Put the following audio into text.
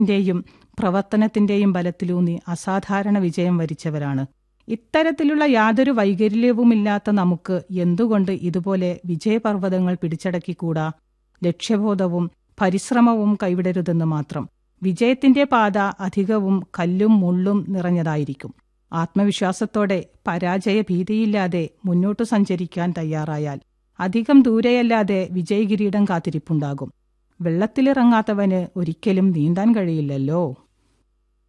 ന്റെയും പ്രവർത്തനത്തിന്റെയും ബലത്തിലൂന്നി അസാധാരണ വിജയം വരിച്ചവരാണ് ഇത്തരത്തിലുള്ള യാതൊരു വൈകല്യവുമില്ലാത്ത നമുക്ക് എന്തുകൊണ്ട് ഇതുപോലെ വിജയപർവ്വതങ്ങൾ പിടിച്ചടക്കിക്കൂടാ ലക്ഷ്യബോധവും പരിശ്രമവും കൈവിടരുതെന്ന് മാത്രം വിജയത്തിന്റെ പാത അധികവും കല്ലും മുള്ളും നിറഞ്ഞതായിരിക്കും ആത്മവിശ്വാസത്തോടെ പരാജയ ഭീതിയില്ലാതെ മുന്നോട്ടു സഞ്ചരിക്കാൻ തയ്യാറായാൽ അധികം ദൂരെയല്ലാതെ വിജയകിരീടം കാത്തിരിപ്പുണ്ടാകും വെള്ളത്തിലിറങ്ങാത്തവന് ഒരിക്കലും നീന്താൻ കഴിയില്ലല്ലോ